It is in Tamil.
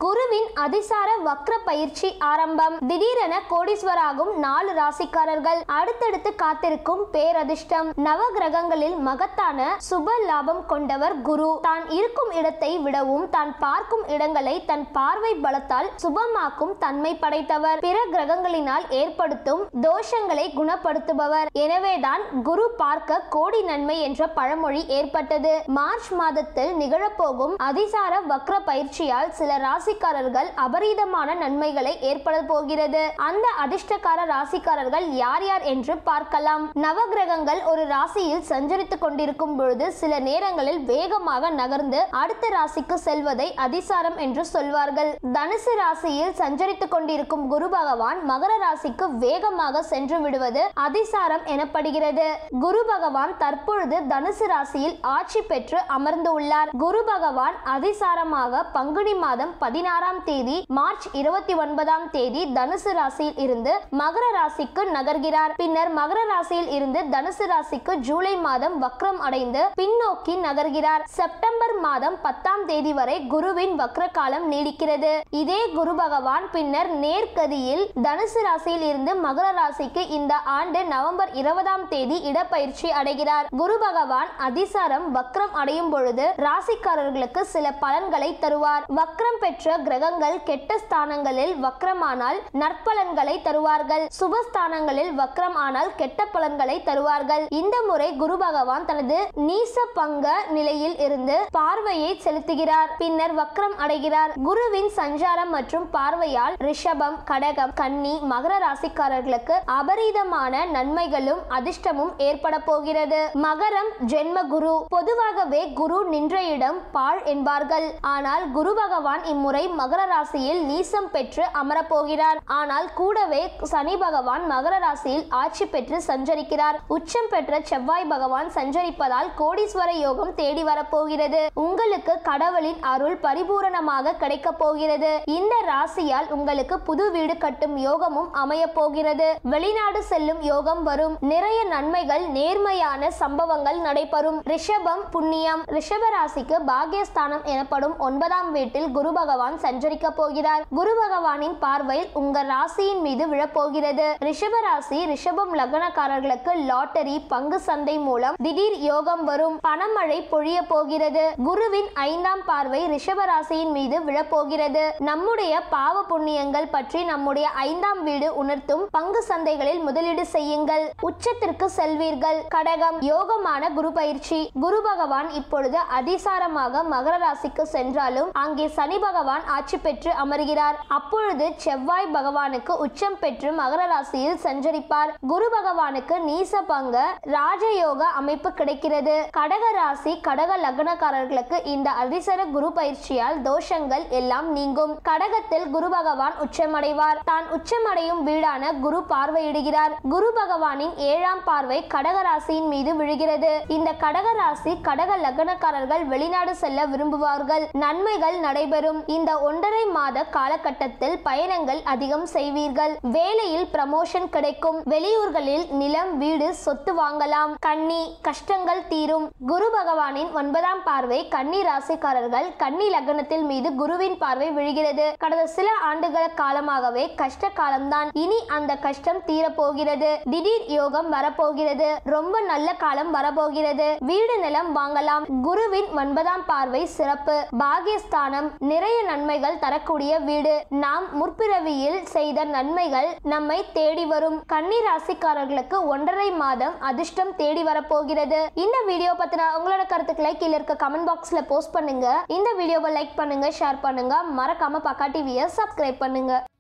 குருவின் அதிசார வக்ர பயிற்சி ஆரம்பம் திடீரென கோடீஸ்வராகும் நாலு ராசிக்காரர்கள் அடுத்தடுத்து காத்திருக்கும் பேரதிர்ஷ்டம் நவ கிரகங்களில் மகத்தான சுப லாபம் கொண்டவர் குரு தான் இருக்கும் இடத்தை விடவும் தான் பார்க்கும் இடங்களை தன் பார்வை பலத்தால் சுபமாக்கும் தன்மை படைத்தவர் பிற கிரகங்களினால் ஏற்படுத்தும் தோஷங்களை குணப்படுத்துபவர் எனவேதான் குரு பார்க்க கோடி நன்மை என்ற பழமொழி ஏற்பட்டது மார்ச் மாதத்தில் நிகழப்போகும் அதிசார வக்ர பயிற்சியால் சில ராசிக்காரர்கள் அபரீதமான நன்மைகளை ஏற்பட போகிறது அந்த அதிர்ஷ்டக்கார ராசிக்காரர்கள் யார் யார் என்று பார்க்கலாம் நவகிரகங்கள் ஒரு ராசியில் சஞ்சரித்துக் கொண்டிருக்கும் பொழுது சில நேரங்களில் வேகமாக நகர்ந்து அடுத்த ராசிக்கு செல்வதை அதிசாரம் என்று சொல்வார்கள் தனுசு ராசியில் சஞ்சரித்துக் கொண்டிருக்கும் குரு பகவான் மகர ராசிக்கு வேகமாக சென்று விடுவது அதிசாரம் எனப்படுகிறது குரு பகவான் தற்பொழுது தனுசு ராசியில் ஆட்சி பெற்று அமர்ந்து உள்ளார் குரு பகவான் அதிசாரமாக பங்குனி மாதம் பதினாறாம் தேதி மார்ச் இருபத்தி ஒன்பதாம் தேதி தனுசு ராசியில் இருந்து மகர ராசிக்கு நகர்கிறார் பின்னர் மகர ராசியில் இருந்து தனுசு ராசிக்கு ஜூலை மாதம் வக்ரம் அடைந்து பின்னோக்கி நகர்கிறார் செப்டம்பர் மாதம் பத்தாம் தேதி வரை குருவின் வக்ர காலம் நீடிக்கிறது இதே குரு பகவான் பின்னர் நேர்கதியில் தனுசு ராசியில் இருந்து மகர ராசிக்கு இந்த ஆண்டு நவம்பர் இருபதாம் தேதி இடப்பயிற்சி அடைகிறார் குரு பகவான் அதிசாரம் வக்ரம் அடையும் பொழுது ராசிக்காரர்களுக்கு சில பலன்களை தருவார் வக்ரம் பெற்ற கிரகங்கள் கெட்ட ஸ்தானங்களில் வக்ரமானால் நற்பலன்களை தருவார்கள் சுபஸ்தானங்களில் வக்ரம் ஆனால் கெட்ட பலன்களை தருவார்கள் இந்த முறை குரு பகவான் தனது நீச பங்க நிலையில் இருந்து பார்வையை செலுத்துகிறார் பின்னர் வக்ரம் அடைகிறார் குருவின் சஞ்சாரம் மற்றும் பார்வையால் ரிஷபம் கடகம் கன்னி மகர ராசிக்காரர்களுக்கு அபரீதமான நன்மைகளும் அதிர்ஷ்டமும் ஏற்பட போகிறது மகரம் ஜென்ம குரு பொதுவாகவே குரு நின்ற இடம் பாழ் என்பார்கள் ஆனால் குரு பகவான் இம்முறை மகர ராசியில் நீசம் பெற்று அமரப்போகிறார் ஆனால் கூடவே சனி பகவான் மகர ராசியில் ஆட்சி பெற்று சஞ்சரிக்கிறார் உச்சம் பெற்ற செவ்வாய் பகவான் சஞ்சரிப்பதால் கோடீஸ்வர யோகம் தேடி வரப்போகிறது உங்களுக்கு கடவுளின் அருள் பரிபூரணமாக கிடைக்க போகிறது இந்த ராசியால் உங்களுக்கு புது வீடு கட்டும் யோகமும் அமைய போகிறது வெளிநாடு செல்லும் யோகம் வரும் நிறைய நன்மைகள் நேர்மையான சம்பவங்கள் நடைபெறும் ரிஷபம் புண்ணியம் ரிஷப ராசிக்கு பாகியஸ்தானம் எனப்படும் ஒன்பதாம் வீட்டில் குரு பகவான் சஞ்சரிக்க போகிறார் குரு பகவானின் பார்வையில் உங்க ராசியின் மீது விழப்போகிறது ரிஷப ராசி ரிஷபம் லக்னக்காரர்களுக்கு லாட்டரி பங்கு சந்தை மூலம் திடீர் யோகம் வரும் பணமழை பொழிய போகிறது குருவின் ஐந்தாம் பார்வை ரிஷப ராசியின் மீது விழப்போகிறது நம்முடைய பாவ புண்ணியங்கள் பற்றி நம்முடைய ஐந்தாம் வீடு உணர்த்தும் பங்கு சந்தைகளில் முதலீடு செய்யுங்கள் உச்சத்திற்கு செல்வீர்கள் கடகம் யோகமான குரு பயிற்சி குரு பகவான் இப்பொழுது அதிசாரமாக மகர ராசிக்கு சென்றாலும் அங்கே சனி பகவான் ஆட்சி பெற்று அமர்கிறார் அப்பொழுது செவ்வாய் பகவானுக்கு உச்சம் பெற்று மகர ராசியில் சஞ்சரிப்பார் குரு பகவானுக்கு நீச பங்க ராஜயோக அமைப்பு கிடைக்கிறது கடக ராசி கடக லக்னக்காரர்களுக்கு இந்த அதிசர குரு பயிற்சியால் தோஷங்கள் எல்லாம் நீங்கும் கடகத்தில் குரு பகவான் உச்சமடைவார் தான் உச்சமடையும் வீடான குரு பார்வையிடுகிறார் குரு பகவானின் ஏழாம் பார்வை கடக ராசியின் மீது விழுகிறது இந்த கடக ராசி கடக லக்னக்காரர்கள் வெளிநாடு செல்ல விரும்புவார்கள் நன்மைகள் நடைபெறும் இந்த ஒன்றரை மாத காலகட்டத்தில் பயணங்கள் அதிகம் செய்வீர்கள் வேலையில் ப்ரமோஷன் கிடைக்கும் வெளியூர்களில் நிலம் வீடு சொத்து வாங்கலாம் கன்னி கஷ்டங்கள் தீரும் குரு பகவானின் ஒன்பதாம் பார்வை கன்னி ராசிக்காரர்கள் கன்னி லக்னத்தில் மீது குருவின் பார்வை விழுகிறது கடந்த சில ஆண்டுகள் காலமாகவே கஷ்ட காலம்தான் இனி அந்த கஷ்டம் தீரப்போகிறது திடீர் யோகம் வரப்போகிறது ரொம்ப நல்ல காலம் வரப்போகிறது வீடு நிலம் வாங்கலாம் குருவின் ஒன்பதாம் பார்வை சிறப்பு பாகியஸ்தானம் நிறைய நன்மைகள் தரக்கூடிய வீடு நாம் முற்பிறவியில் செய்த நன்மைகள் நம்மை தேடி வரும் கன்னி ராசிக்காரர்களுக்கு ஒன்றரை மாதம் அதிர்ஷ்டம் தேடி வரப்போகிறது இந்த வீடியோ பத்தின உங்களோட கருத்துக்களை கீழே இருக்க கமெண்ட் பாக்ஸ்ல போஸ்ட் பண்ணுங்க இந்த வீடியோவை லைக் பண்ணுங்க ஷேர் பண்ணுங்க மறக்காம பக்கா டிவியை சப்ஸ்கிரைப் பண்ணுங்க